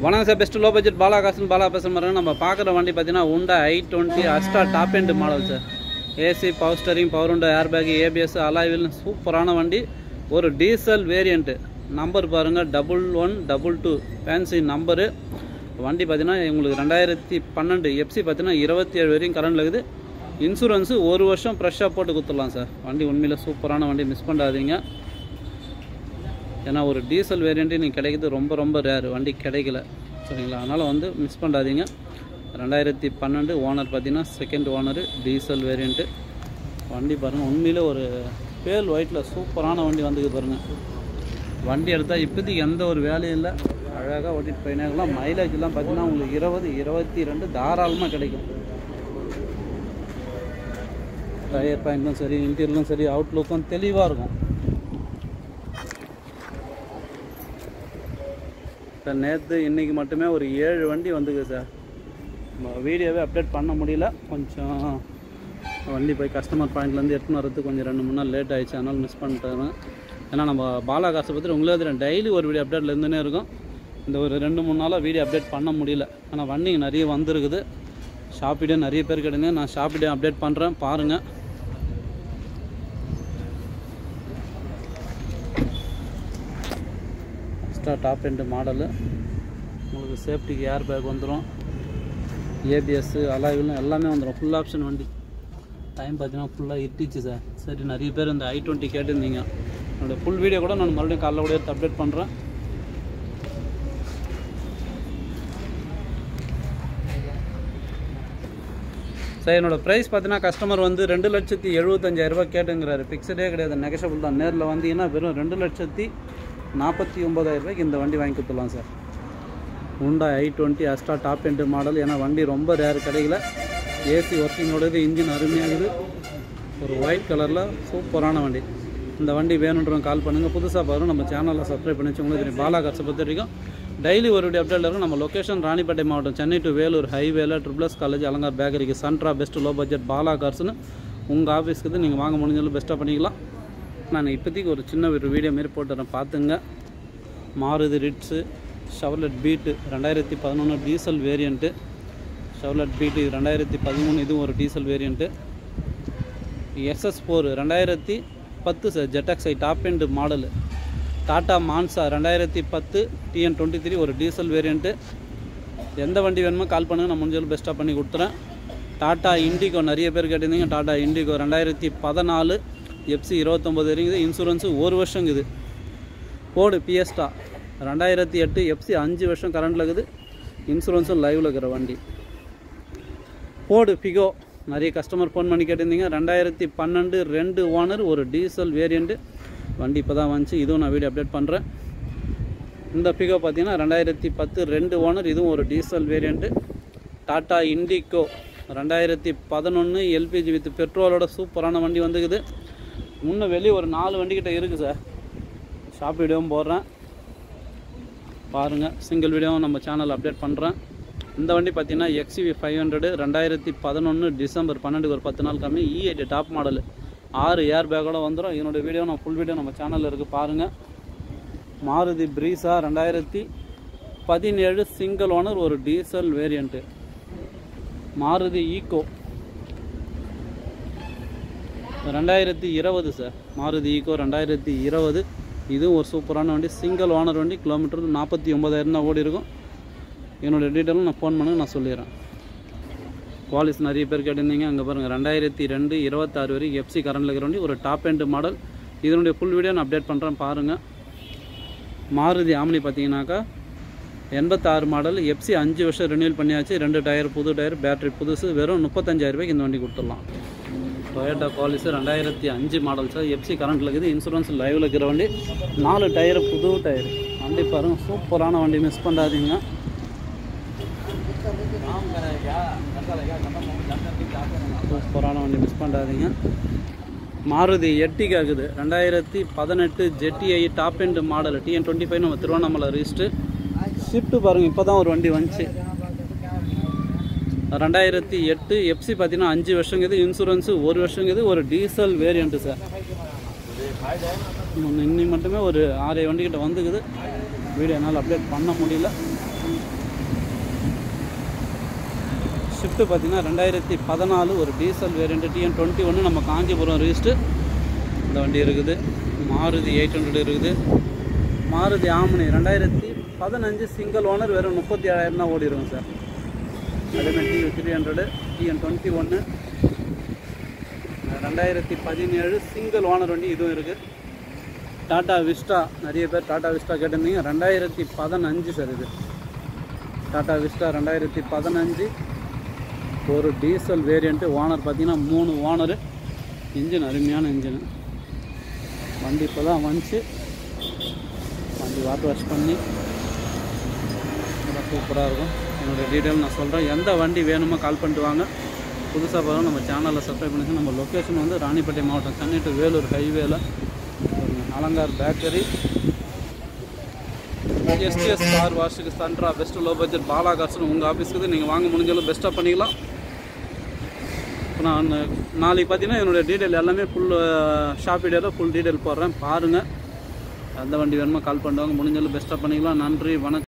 வணக்கம் sir best low budget Bala காசன் பாலா பேசுகிற மாதிரி நம்ம பார்க்குற வண்டி பார்த்தீங்கன்னா உண்டா I twenty Asta top end model sir AC power steering power உண்டா ஏர் பேக் ஏபிஎஸ் அலாய்வில் சூப்பரான வண்டி ஒரு டீசல் வேரியண்ட்டு நம்பர் பாருங்கள் double one double two fancy number வண்டி பார்த்தீங்கன்னா உங்களுக்கு ரெண்டாயிரத்தி பன்னெண்டு எஃப்சி பார்த்தீங்கன்னா இருபத்தி ஏழு வரையும் கரண்டில் இருக்குது இன்சூரன்ஸு ஒரு வருஷம் ஃப்ரெஷ்ஷாக போட்டு கொடுத்துடலாம் சார் வண்டி உண்மையில் சூப்பரான வண்டி மிஸ் பண்ணாதீங்க ஏன்னா ஒரு டீசல் வேரியண்ட்டு நீங்கள் கிடைக்கிறது ரொம்ப ரொம்ப ரேர் வண்டி கிடைக்கல சரிங்களா அதனால் வந்து மிஸ் பண்ணாதீங்க ரெண்டாயிரத்தி பன்னெண்டு ஓனர் பார்த்தீங்கன்னா செகண்ட் ஓனரு டீசல் வேரியண்ட்டு வண்டி பாருங்கள் உண்மையிலே ஒரு பேல் ஒயிட்டில் சூப்பரான வண்டி வந்துக்குது பாருங்கள் வண்டி எடுத்தால் இப்போதைக்கு எந்த ஒரு வேலையும் இல்லை அழகாக ஓட்டிட்டு போயினாங்களாம் மைலேஜ்லாம் பார்த்தீங்கன்னா உங்களுக்கு இருபது இருபத்தி ரெண்டு தாராளமாக கிடைக்கும் டயர் பாயிண்ட்டும் சரி இன்டீரியலும் சரி அவுட்லுக்கும் தெளிவாக இருக்கும் சார் நேற்று இன்றைக்கி மட்டுமே ஒரு ஏழு வண்டி வந்துருக்கு சார் நம்ம வீடியோவே அப்டேட் பண்ண முடியல கொஞ்சம் வண்டி போய் கஸ்டமர் பாயிண்ட்லேருந்து எடுத்துன்னு வரதுக்கு கொஞ்சம் ரெண்டு மூணு நாள் லேட் ஆயிடுச்சு அதனால் மிஸ் பண்ணிட்டேன் ஏன்னா நம்ம பாலா காசை பற்றி உங்களே தெரியும் டெய்லி ஒரு வீடியோ அப்டேட்டில் இருந்துனே இருக்கும் இந்த ஒரு ரெண்டு மூணு நாளாக வீடியோ அப்டேட் பண்ண முடியல ஆனால் வண்டிங்க நிறைய வந்திருக்குது ஷாப்பிடே நிறைய பேர் கிடைங்க நான் ஷாப்பிடே அப்டேட் பண்ணுறேன் பாருங்கள் எக்ஸ்ட்ரா டாப் எண்டு மாடலு உங்களுக்கு சேஃப்டிக்கு ஏர் பேக் வந்துடும் ஏபிஎஸ்ஸு அலாய்விலும் எல்லாமே வந்துடும் ஃபுல் ஆப்ஷன் வண்டி டைம் பார்த்தீங்கன்னா ஃபுல்லாக இட்டிச்சு சார் சரி நிறைய பேர் இந்த ஐ டுவெண்ட்டி கேட்டிருந்தீங்க என்னோடய ஃபுல் வீடியோ கூட நான் மறுபடியும் காலைல கூட எடுத்து அப்டேட் பண்ணுறேன் சார் என்னோட ப்ரைஸ் பார்த்தீங்கன்னா கஸ்டமர் வந்து ரெண்டு லட்சத்தி எழுபத்தஞ்சாயிரரூபா கேட்டுங்கிறாரு ஃபிக்ஸடே கிடையாது நெகஷபிள் தான் நேரில் வந்தீங்கன்னா வெறும் ரெண்டு லட்சத்தி நாற்பத்தி ஒம்பதாயிரம் ரூபாய்க்கு இந்த வண்டி வாங்கி கொடுத்துடலாம் சார் உண்டா I twenty Asta top end model ஏன்னா வண்டி ரொம்ப ரேர் கிடைக்கல ஏசி ஒர்க்கிங்கோடது இன்ஜின் அருமையாகுது ஒரு ஒயிட் கலரில் சூப்பரான வண்டி இந்த வண்டி வேணுன்றவங்க கால் பண்ணுங்கள் புதுசாக பாருங்க நம்ம சேனலில் சப்ஸ்கிரைப் பண்ணி வச்சுக்கோங்க தெரியும் பாலா காசை பொறுத்த வரைக்கும் டெய்லி ஒரு வீடியோ அப்டேட் இருக்கும் நம்ம லொக்கேஷன் ராணிப்பேட்டை மாவட்டம் சென்னை டு வேலூர் ஹைவேல ட்ரிபிள்எஸ் காலேஜ் அலங்கார் பேக்கரிக்கு சன்ட்ரா பெஸ்ட் லோ பட்ஜெட் பாலா கார்ஸ்னு உங்கள் ஆஃபீஸ்க்கு நீங்கள் வாங்க முடிஞ்சாலும் பெஸ்ட்டாக பண்ணிக்கலாம் நான் இப்போதைக்கு ஒரு சின்ன ஒரு வீடியோ மாரி போட்டுறேன் பார்த்துங்க மாருதி ரிட்ஸு ஷவர்லெட் பீட்டு ரெண்டாயிரத்தி பதினொன்று டீசல் வேரியண்ட்டு ஷவர்லெட் பீட்டு இது ரெண்டாயிரத்தி பதிமூணு இதுவும் ஒரு டீசல் வேரியண்ட்டு எஸ்எஸ் ஃபோர் ரெண்டாயிரத்தி பத்து சார் ஜெட்டாக்ஸை top end model Tata Manza ரெண்டாயிரத்தி பத்து டிஎன் டுவெண்ட்டி த்ரீ ஒரு டீசல் வேரியண்ட்டு எந்த வண்டி வேணுமோ கால் பண்ணுங்க நான் முடிஞ்சாலும் பெஸ்ட்டாக பண்ணி கொடுத்துறேன் டாட்டா இண்டிகோ நிறைய பேர் கேட்டிருந்தீங்க டாட்டா இண்டிகோ ரெண்டாயிரத்தி பதினாலு எஃப்சி இருபத்தொம்பது இருக்குது இன்சூரன்ஸு ஒரு வருஷம் இருக்குது போடு பிஎஸ்டா ரெண்டாயிரத்தி எட்டு எஃப்சி அஞ்சு வருஷம் கரண்டில் இருக்குது இன்சூரன்ஸும் லைவில் இருக்கிற வண்டி போடு ஃபிகோ நிறைய கஸ்டமர் ஃபோன் பண்ணி கேட்டிருந்தீங்க ரெண்டாயிரத்தி பன்னெண்டு ரெண்டு ஓனர் ஒரு டீசல் வேரியண்ட்டு வண்டி இப்போ தான் வந்துச்சு இதுவும் நான் வீடியோ அப்டேட் பண்ணுறேன் இந்த ஃபிகோ பார்த்தீங்கன்னா ரெண்டாயிரத்தி பத்து ரெண்டு ஓனர் இதுவும் ஒரு டீசல் வேரியண்ட்டு டாட்டா இண்டிகோ ரெண்டாயிரத்தி பதினொன்று எல்பிஜி வித் பெட்ரோலோட சூப்பரான வண்டி வந்துக்குது இன்னும் வெளியே ஒரு நாலு வண்டிக்கிட்ட இருக்குது சார் ஷாப் வீடியோவும் போடுறேன் பாருங்கள் சிங்கிள் வீடியோவும் நம்ம சேனல் அப்டேட் பண்ணுறேன் இந்த வண்டி பார்த்தீங்கன்னா எக்ஸ்வி ஃபைவ் ஹண்ட்ரடு ரெண்டாயிரத்தி பதினொன்று டிசம்பர் பன்னெண்டுக்கு ஒரு பத்து நாள் கம்மி இ எயிட் டாப் மாடல் ஆறு ஏர் பேக்கோட வந்துடும் இதனோட வீடியோ நான் ஃபுல் வீடியோ நம்ம சேனலில் இருக்குது பாருங்கள் மாருதி ப்ரீஸா ரெண்டாயிரத்தி பதினேழு சிங்கிள் ஓனர் ஒரு டீசல் வேரியண்ட்டு மாருதி ஈக்கோ ரெண்டாயிரத்தி இருபது சார் மாருதி ஈக்கோ ரெண்டாயிரத்தி இருபது இதுவும் ஒரு சூப்பரான வண்டி சிங்கிள் ஓனர் வண்டி கிலோமீட்டர் நாற்பத்தி ஒம்பதாயிரம் தான் ஓடி இருக்கும் என்னோடய டீட்டெயிலும் நான் ஃபோன் பண்ணுங்க நான் சொல்லிடுறேன் குவாலிஸ் நிறைய பேர் கேட்டிருந்தீங்க அங்கே பாருங்கள் ரெண்டாயிரத்தி ரெண்டு இருபத்தாறு வரைக்கும் எஃப்சி கரண்டில் இருக்கிற வண்டி ஒரு டாப் எண்டு மாடல் இதனுடைய ஃபுல் வீடியோ நான் அப்டேட் பண்ணுறேன் பாருங்கள் மாருதி ஆம்னி பார்த்தீங்கன்னாக்கா எண்பத்தாறு மாடல் எஃப்சி அஞ்சு வருஷம் ரினியூல் பண்ணியாச்சு ரெண்டு டயர் புது டயர் பேட்டரி புதுசு வெறும் முப்பத்தஞ்சாயிரம் ரூபாய்க்கு இந்த வண்டி கொடுத்துடலாம் டொயோட்டா குவாலிஸ் ரெண்டாயிரத்தி அஞ்சு மாடல் சார் எஃப்சி கரண்ட்டில் இருக்குது இன்சூரன்ஸ் லைவில் இருக்கிற வண்டி நாலு டயர் புது டயர் வண்டி பாருங்க சூப்பரான வண்டி மிஸ் பண்ணாதீங்க சூப்பரான வண்டி மிஸ் பண்ணாதீங்க மாருதி எட்டிக்கு ஆகுது ரெண்டாயிரத்தி பதினெட்டு ஜெட்டிஐ top end model TN twenty five நம்ம திருவண்ணாமலை ரிஜிஸ்ட்டு ஷிஃப்ட்டு பாருங்கள் இப்போ தான் ஒரு வண்டி வந்துச்சு ரெண்டாயிரத்தி எட்டு எஃப்சி பார்த்தீங்கன்னா அஞ்சு வருஷங்குது இன்சூரன்ஸு ஒரு வருஷங்குது ஒரு டீசல் வேரியண்ட்டு சார் இன்னும் இன்னி மட்டுமே ஒரு ஆறு வண்டிக்கிட்ட வந்துக்குது வீடியோ என்னால் அப்டேட் பண்ண முடியல ஸ்விஃப்ட் பார்த்தீங்கன்னா ரெண்டாயிரத்தி பதினாலு ஒரு டீசல் வேரியண்ட் டிஎன் டுவெண்ட்டி ஒன்று நம்ம காஞ்சிபுரம் ரிஜிஸ்ட்டு இந்த வண்டி இருக்குது மாருதி எயிட் ஹண்ட்ரட் இருக்குது மாருதி ஆம்னி ரெண்டாயிரத்தி பதினஞ்சு சிங்கிள் ஓனர் வெறும் முப்பத்தி ஏழாயிரம் தான் ஓடி இருக்கும் சார் அதேமாதிரி TV three hundred TN twenty ஒன்று ரெண்டாயிரத்தி பதினேழு சிங்கிள் ஓனர் வண்டி இதுவும் இருக்குது டாடா விஸ்டா நிறைய பேர் டாடா விஸ்டா கேட்டிருந்தீங்க ரெண்டாயிரத்தி பதினஞ்சு சார் இது டாடா விஸ்டா ரெண்டாயிரத்தி பதினஞ்சு ஒரு டீசல் வேரியண்ட்டு ஓனர் பார்த்தீங்கன்னா மூணு ஓனரு இன்ஜின் அருமையான இன்ஜின் வண்டி இப்போ தான் வந்துச்சு வண்டி வாட்டர் வாஷ் பண்ணி நல்லா சூப்பராக இருக்கும் என்னோடய டீட்டெயில் நான் சொல்கிறேன் எந்த வண்டி வேணுமோ கால் பண்ணிட்டு வாங்க புதுசாக பாருங்க நம்ம சேனலில் சப்ஸ்கிரைப் பண்ணிச்சு நம்ம லொக்கேஷன் வந்து ராணிப்பேட்டை மாவட்டம் சென்னை டு வேலூர் ஹைவேல அலங்கார் பேக்கரி எஸ்டிஎஸ் கார் வாஷுக்கு சன்ட்ரா பெஸ்ட் லோ பட்ஜெட் பாலா கார்ஸ்னு உங்கள் ஆஃபீஸ்க்கு நீங்கள் வாங்க முடிஞ்சாலும் பெஸ்ட்டாக பண்ணிக்கலாம் இப்போ நான் நாளைக்கு பார்த்தீங்கன்னா என்னோடய டீட்டெயில் எல்லாமே ஃபுல் ஷாப் வீடியோவில் ஃபுல் டீட்டெயில் போடுறேன் பாருங்கள் எந்த வண்டி வேணுமோ கால் பண்ணுவாங்க முடிஞ்சாலும் பெஸ்ட்டாக பண்ணிக்கலாம் நன்றி வணக்கம்